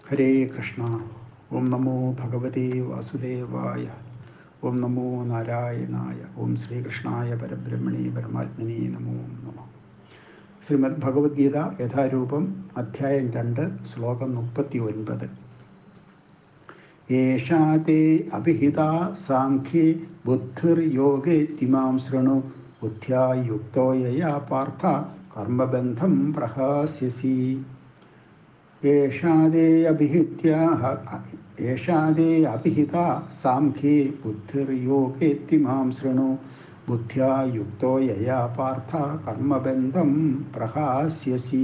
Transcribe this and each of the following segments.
ഹരേ കൃഷ്ണ ഓം നമോ ഭഗവതേ വാസുദേവായ ഓം നമോ നാരായണായ ഓം ശ്രീകൃഷ്ണായ പരബ്രഹ്മണേ പരമാത്മനേ നമോ നമ ശ്രീമദ് ഭഗവത്ഗീത യഥാരൂപം അധ്യായം രണ്ട് ശ്ലോകം മുപ്പത്തി ഒൻപത് ഏഷാ തേ അഭിഹിതാ സാഖ്യേ ബുദ്ധിർയോഗേ തിമാം ശൃണു ബുദ്ധ്യാ യുക്തോ യയാ പാർത്ഥ കർമ്മബന്ധം പ്രഹാസ്യസി ഏഷാദേ അഭിഹിത്യാഹ ഏഷാദേ അഭിഹിത സാംഖ്യേ ബുദ്ധിർയോഗേത്തിമാം ശൃണു ബുദ്ധ്യാ യുക്തോ യയാ പാർത്ഥ കർമ്മബന്ധം പ്രഹാസ്യസി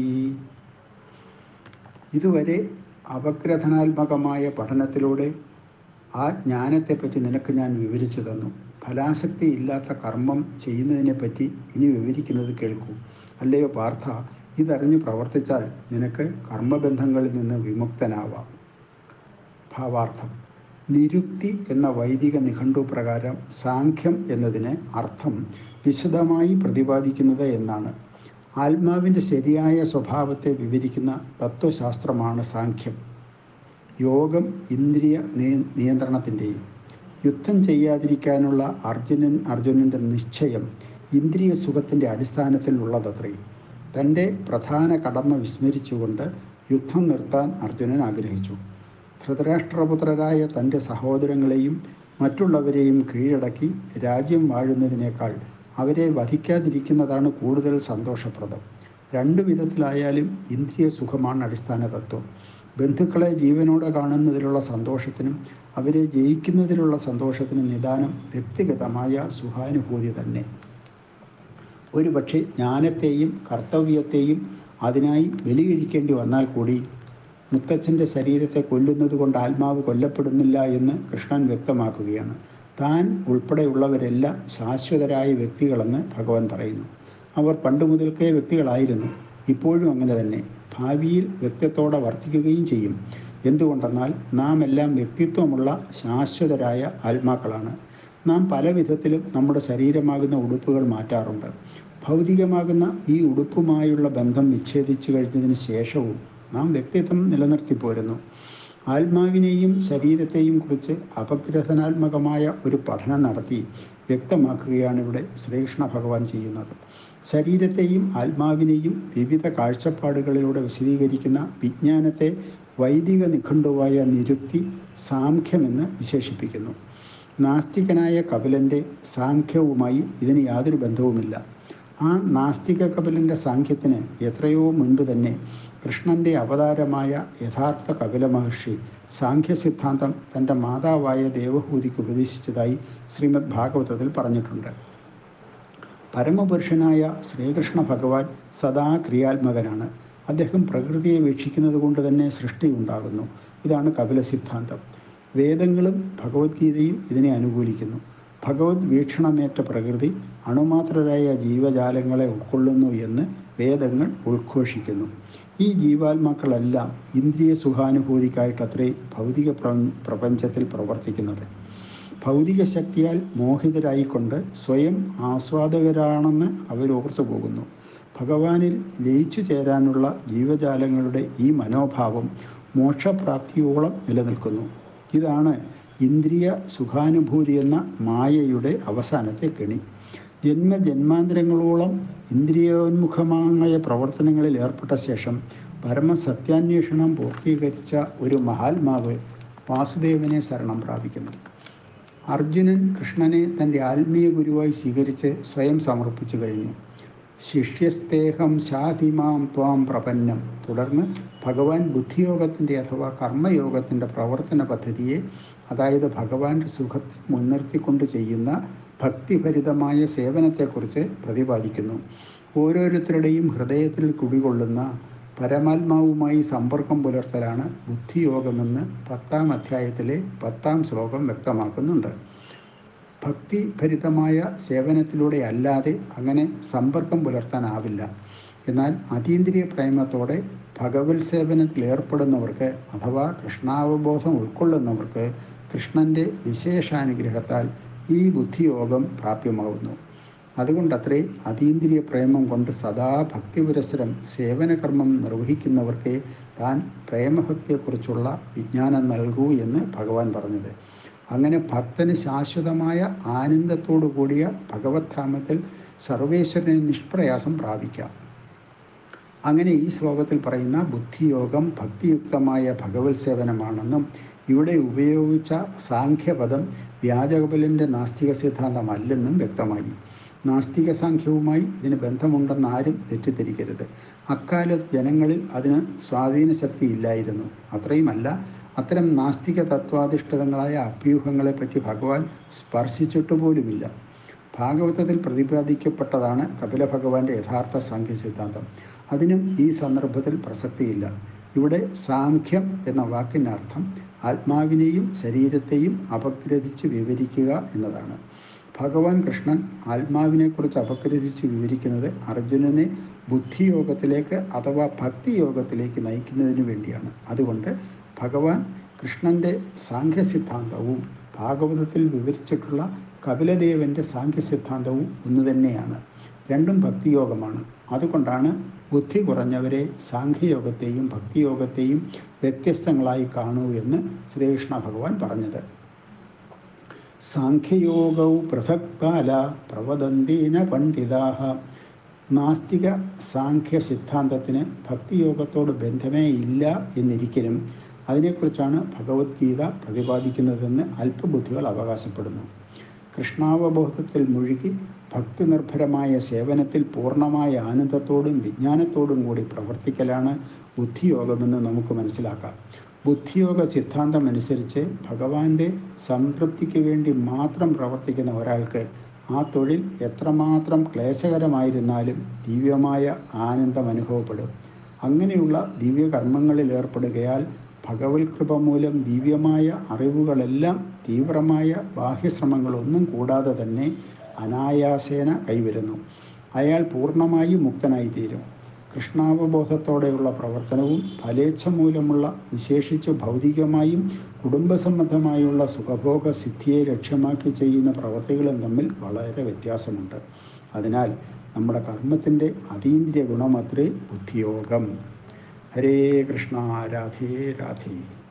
ഇതുവരെ അപഗ്രഥനാത്മകമായ പഠനത്തിലൂടെ ആ ജ്ഞാനത്തെപ്പറ്റി നിനക്ക് ഞാൻ വിവരിച്ചു തന്നു ഫലാസക്തി ഇല്ലാത്ത കർമ്മം ചെയ്യുന്നതിനെപ്പറ്റി ഇനി വിവരിക്കുന്നത് കേൾക്കൂ അല്ലയോ പാർത്ഥ ഇതറിഞ്ഞ് പ്രവർത്തിച്ചാൽ നിനക്ക് കർമ്മബന്ധങ്ങളിൽ നിന്ന് വിമുക്തനാവാം ഭാവാർത്ഥം നിരുക്തി എന്ന വൈദിക നിഘണ്ടു പ്രകാരം സാഖ്യം എന്നതിന് അർത്ഥം വിശദമായി പ്രതിപാദിക്കുന്നത് എന്നാണ് ആത്മാവിൻ്റെ ശരിയായ സ്വഭാവത്തെ വിവരിക്കുന്ന തത്വശാസ്ത്രമാണ് സാഖ്യം യോഗം ഇന്ദ്രിയ നിയന്ത്രണത്തിൻ്റെയും യുദ്ധം ചെയ്യാതിരിക്കാനുള്ള അർജുനൻ അർജുനൻ്റെ നിശ്ചയം ഇന്ദ്രിയ സുഖത്തിൻ്റെ അടിസ്ഥാനത്തിൽ ഉള്ളതത്രേ തൻ്റെ പ്രധാന കടമ വിസ്മരിച്ചുകൊണ്ട് യുദ്ധം നിർത്താൻ അർജുനൻ ആഗ്രഹിച്ചു ധൃതരാഷ്ട്രപുത്രരായ തൻ്റെ സഹോദരങ്ങളെയും മറ്റുള്ളവരെയും കീഴടക്കി രാജ്യം വാഴുന്നതിനേക്കാൾ അവരെ വധിക്കാതിരിക്കുന്നതാണ് കൂടുതൽ സന്തോഷപ്രദം രണ്ടു വിധത്തിലായാലും ഇന്ദ്രിയ സുഖമാണ് അടിസ്ഥാന തത്വം ബന്ധുക്കളെ ജീവനോടെ കാണുന്നതിലുള്ള സന്തോഷത്തിനും അവരെ ജയിക്കുന്നതിലുള്ള സന്തോഷത്തിനും നിദാനം വ്യക്തിഗതമായ സുഖാനുഭൂതി തന്നെ ഒരുപക്ഷെ ജ്ഞാനത്തെയും കർത്തവ്യത്തെയും അതിനായി ബലി കഴിക്കേണ്ടി വന്നാൽ കൂടി മുത്തച്ഛൻ്റെ ശരീരത്തെ കൊല്ലുന്നത് കൊണ്ട് ആത്മാവ് കൊല്ലപ്പെടുന്നില്ല എന്ന് കൃഷ്ണൻ വ്യക്തമാക്കുകയാണ് താൻ ഉൾപ്പെടെയുള്ളവരെല്ലാം ശാശ്വതരായ വ്യക്തികളെന്ന് ഭഗവാൻ പറയുന്നു അവർ പണ്ട് മുതൽക്കേ വ്യക്തികളായിരുന്നു ഇപ്പോഴും അങ്ങനെ തന്നെ ഭാവിയിൽ വ്യക്തിത്വത്തോടെ വർദ്ധിക്കുകയും ചെയ്യും എന്തുകൊണ്ടെന്നാൽ നാം എല്ലാം വ്യക്തിത്വമുള്ള ശാശ്വതരായ ആത്മാക്കളാണ് നാം പല വിധത്തിലും നമ്മുടെ ശരീരമാകുന്ന ഉടുപ്പുകൾ മാറ്റാറുണ്ട് ഭൗതികമാകുന്ന ഈ ഉടുപ്പുമായുള്ള ബന്ധം വിച്ഛേദിച്ചു കഴിഞ്ഞതിന് ശേഷവും നാം വ്യക്തിത്വം നിലനിർത്തി പോരുന്നു ആത്മാവിനെയും ശരീരത്തെയും കുറിച്ച് അപഗ്രഥനാത്മകമായ ഒരു പഠനം നടത്തി വ്യക്തമാക്കുകയാണ് ഇവിടെ ശ്രീകൃഷ്ണ ഭഗവാൻ ചെയ്യുന്നത് ശരീരത്തെയും ആത്മാവിനെയും വിവിധ കാഴ്ചപ്പാടുകളിലൂടെ വിശദീകരിക്കുന്ന വിജ്ഞാനത്തെ വൈദിക നിഘണ്ടുവായ നിരുക്തി സാംഖ്യമെന്ന് വിശേഷിപ്പിക്കുന്നു നാസ്തികനായ കപിലൻ്റെ സാഖ്യവുമായി ഇതിന് യാതൊരു ബന്ധവുമില്ല ആ നാസ്തിക കപിലൻ്റെ സാഖ്യത്തിന് എത്രയോ മുൻപ് തന്നെ കൃഷ്ണൻ്റെ അവതാരമായ യഥാർത്ഥ കപില മഹർഷി സാഖ്യ സിദ്ധാന്തം തൻ്റെ മാതാവായ ദേവഹൂതിക്ക് ഉപദേശിച്ചതായി ശ്രീമദ് ഭാഗവതത്തിൽ പറഞ്ഞിട്ടുണ്ട് പരമപുരുഷനായ ശ്രീകൃഷ്ണ ഭഗവാൻ സദാ ക്രിയാത്മകനാണ് അദ്ദേഹം പ്രകൃതിയെ വീക്ഷിക്കുന്നത് കൊണ്ട് തന്നെ സൃഷ്ടി ഉണ്ടാകുന്നു ഇതാണ് കപില സിദ്ധാന്തം വേദങ്ങളും ഭഗവത്ഗീതയും ഇതിനെ അനുകൂലിക്കുന്നു ഭഗവത് വീക്ഷണമേറ്റ പ്രകൃതി അണുമാത്രരായ ജീവജാലങ്ങളെ ഉൾക്കൊള്ളുന്നു എന്ന് വേദങ്ങൾ ഉദ്ഘോഷിക്കുന്നു ഈ ജീവാത്മാക്കളെല്ലാം ഇന്ദ്രിയ സുഖാനുഭൂതിക്കായിട്ടത്രേ ഭൗതിക പ്രപഞ്ചത്തിൽ പ്രവർത്തിക്കുന്നത് ഭൗതിക ശക്തിയാൽ മോഹിതരായിക്കൊണ്ട് സ്വയം ആസ്വാദകരാണെന്ന് അവരോർത്തു പോകുന്നു ഭഗവാനിൽ ലയിച്ചു ചേരാനുള്ള ജീവജാലങ്ങളുടെ ഈ മനോഭാവം മോക്ഷപ്രാപ്തിയോളം നിലനിൽക്കുന്നു ഇതാണ് ഇന്ദ്രിയ സുഖാനുഭൂതി എന്ന മായയുടെ അവസാനത്തെ കെണി ജന്മജന്മാന്തരങ്ങളോളം ഇന്ദ്രിയോന്മുഖമായ പ്രവർത്തനങ്ങളിൽ ഏർപ്പെട്ട ശേഷം പരമസത്യാന്വേഷണം പൂർത്തീകരിച്ച ഒരു മഹാത്മാവ് വാസുദേവനെ ശരണം പ്രാപിക്കുന്നു അർജുനൻ കൃഷ്ണനെ തൻ്റെ ആത്മീയ ഗുരുവായി സ്വീകരിച്ച് സ്വയം സമർപ്പിച്ചു കഴിഞ്ഞു ശിഷ്യസ്തേഹം ശാതിമാം ത്വാം പ്രപന്നം തുടർന്ന് ഭഗവാൻ ബുദ്ധിയോഗത്തിൻ്റെ അഥവാ കർമ്മയോഗത്തിൻ്റെ പ്രവർത്തന പദ്ധതിയെ അതായത് ഭഗവാന്റെ സുഖത്തെ മുൻനിർത്തിക്കൊണ്ട് ചെയ്യുന്ന ഭക്തിഭരിതമായ സേവനത്തെക്കുറിച്ച് പ്രതിപാദിക്കുന്നു ഓരോരുത്തരുടെയും ഹൃദയത്തിൽ കുടികൊള്ളുന്ന പരമാത്മാവുമായി സമ്പർക്കം പുലർത്തലാണ് ബുദ്ധിയോഗമെന്ന് പത്താം അധ്യായത്തിലെ പത്താം ശ്ലോകം വ്യക്തമാക്കുന്നുണ്ട് ഭക്തിഭരിതമായ സേവനത്തിലൂടെ അല്ലാതെ അങ്ങനെ സമ്പർക്കം പുലർത്താനാവില്ല എന്നാൽ അതീന്ദ്രിയ പ്രേമത്തോടെ ഭഗവത് സേവനത്തിൽ ഏർപ്പെടുന്നവർക്ക് അഥവാ കൃഷ്ണാവബോധം ഉൾക്കൊള്ളുന്നവർക്ക് കൃഷ്ണൻ്റെ വിശേഷാനുഗ്രഹത്താൽ ഈ ബുദ്ധിയോഗം പ്രാപ്യമാവുന്നു അതുകൊണ്ടത്രേ അതീന്ദ്രിയ പ്രേമം കൊണ്ട് സദാ ഭക്തിപുരസരം സേവനകർമ്മം നിർവഹിക്കുന്നവർക്ക് താൻ പ്രേമഭക്തിയെക്കുറിച്ചുള്ള വിജ്ഞാനം നൽകൂ എന്ന് ഭഗവാൻ പറഞ്ഞത് അങ്ങനെ ഭക്തന് ശാശ്വതമായ ആനന്ദത്തോടു കൂടിയ ഭഗവത്ധാമത്തിൽ സർവേശ്വരനെ നിഷ്പ്രയാസം പ്രാപിക്കാം അങ്ങനെ ഈ ശ്ലോകത്തിൽ പറയുന്ന ബുദ്ധിയോഗം ഭക്തിയുക്തമായ ഭഗവത് സേവനമാണെന്നും ഇവിടെ ഉപയോഗിച്ച സാഖ്യപദം വ്യാജകപലൻ്റെ നാസ്തിക സിദ്ധാന്തമല്ലെന്നും വ്യക്തമായി നാസ്തിക സാഖ്യവുമായി ഇതിന് ബന്ധമുണ്ടെന്ന് ആരും തെറ്റിദ്ധരിക്കരുത് അക്കാലത്ത് ജനങ്ങളിൽ അതിന് സ്വാധീന ശക്തി ഇല്ലായിരുന്നു അത്രയുമല്ല അത്തരം നാസ്തിക തത്വാധിഷ്ഠിതങ്ങളായ അഭ്യൂഹങ്ങളെപ്പറ്റി ഭഗവാൻ സ്പർശിച്ചിട്ട് പോലുമില്ല ഭാഗവതത്തിൽ പ്രതിപാദിക്കപ്പെട്ടതാണ് കപില ഭഗവാന്റെ യഥാർത്ഥ സാഖ്യ സിദ്ധാന്തം അതിനും ഈ സന്ദർഭത്തിൽ പ്രസക്തിയില്ല ഇവിടെ സാഖ്യം എന്ന വാക്കിൻ്റെ അർത്ഥം ആത്മാവിനെയും ശരീരത്തെയും അപഗ്രഥിച്ച് വിവരിക്കുക എന്നതാണ് ഭഗവാൻ കൃഷ്ണൻ ആത്മാവിനെക്കുറിച്ച് അപഗ്രഥിച്ച് വിവരിക്കുന്നത് അർജുനനെ ബുദ്ധിയോഗത്തിലേക്ക് അഥവാ ഭക്തിയോഗത്തിലേക്ക് നയിക്കുന്നതിന് വേണ്ടിയാണ് അതുകൊണ്ട് ഭഗവാൻ കൃഷ്ണൻ്റെ സാഖ്യ സിദ്ധാന്തവും ഭാഗവതത്തിൽ വിവരിച്ചിട്ടുള്ള കപിലദേവൻ്റെ സാഖ്യ സിദ്ധാന്തവും ഒന്നു തന്നെയാണ് രണ്ടും ഭക്തിയോഗമാണ് അതുകൊണ്ടാണ് ബുദ്ധി കുറഞ്ഞവരെ സാഖ്യയോഗത്തെയും ഭക്തിയോഗത്തെയും വ്യത്യസ്തങ്ങളായി കാണൂ എന്ന് ശ്രീകൃഷ്ണ ഭഗവാൻ പറഞ്ഞത് സാഖ്യയോഗൗ പൃഥക് കാല പ്രവദന്തീന പണ്ഡിതാഹ നാസ്തിക സാഖ്യ സിദ്ധാന്തത്തിന് ഭക്തിയോഗത്തോട് ബന്ധമേ ഇല്ല എന്നിരിക്കലും അതിനെക്കുറിച്ചാണ് ഭഗവത്ഗീത പ്രതിപാദിക്കുന്നതെന്ന് അല്പബുദ്ധികൾ അവകാശപ്പെടുന്നു കൃഷ്ണാവബോധത്തിൽ മുഴുകി ഭക്തി നിർഭരമായ സേവനത്തിൽ പൂർണ്ണമായ ആനന്ദത്തോടും വിജ്ഞാനത്തോടും കൂടി പ്രവർത്തിക്കലാണ് ബുദ്ധിയോഗമെന്ന് നമുക്ക് മനസ്സിലാക്കാം ബുദ്ധിയോഗ സിദ്ധാന്തം അനുസരിച്ച് ഭഗവാന്റെ സംതൃപ്തിക്ക് വേണ്ടി മാത്രം പ്രവർത്തിക്കുന്ന ഒരാൾക്ക് ആ തൊഴിൽ എത്രമാത്രം ക്ലേശകരമായിരുന്നാലും ദിവ്യമായ ആനന്ദം അനുഭവപ്പെടും അങ്ങനെയുള്ള ദിവ്യകർമ്മങ്ങളിൽ ഏർപ്പെടുകയാൽ ഭഗവത് കൃപ മൂലം ദിവ്യമായ അറിവുകളെല്ലാം തീവ്രമായ ബാഹ്യശ്രമങ്ങളൊന്നും കൂടാതെ തന്നെ അനായാസേന കൈവരുന്നു അയാൾ പൂർണ്ണമായി മുക്തനായിത്തീരും കൃഷ്ണാവബോധത്തോടെയുള്ള പ്രവർത്തനവും ഫലേച്ഛ മൂലമുള്ള വിശേഷിച്ച് ഭൗതികമായും കുടുംബസംബന്ധമായുള്ള സുഖഭോഗ സിദ്ധിയെ ലക്ഷ്യമാക്കി ചെയ്യുന്ന പ്രവർത്തികളും തമ്മിൽ വളരെ വ്യത്യാസമുണ്ട് അതിനാൽ നമ്മുടെ കർമ്മത്തിൻ്റെ അതീന്ദ്രിയ ഗുണമത്രേ ബുദ്ധിയോഗം ഹരേ കൃഷ്ണ രാധേ രാധേ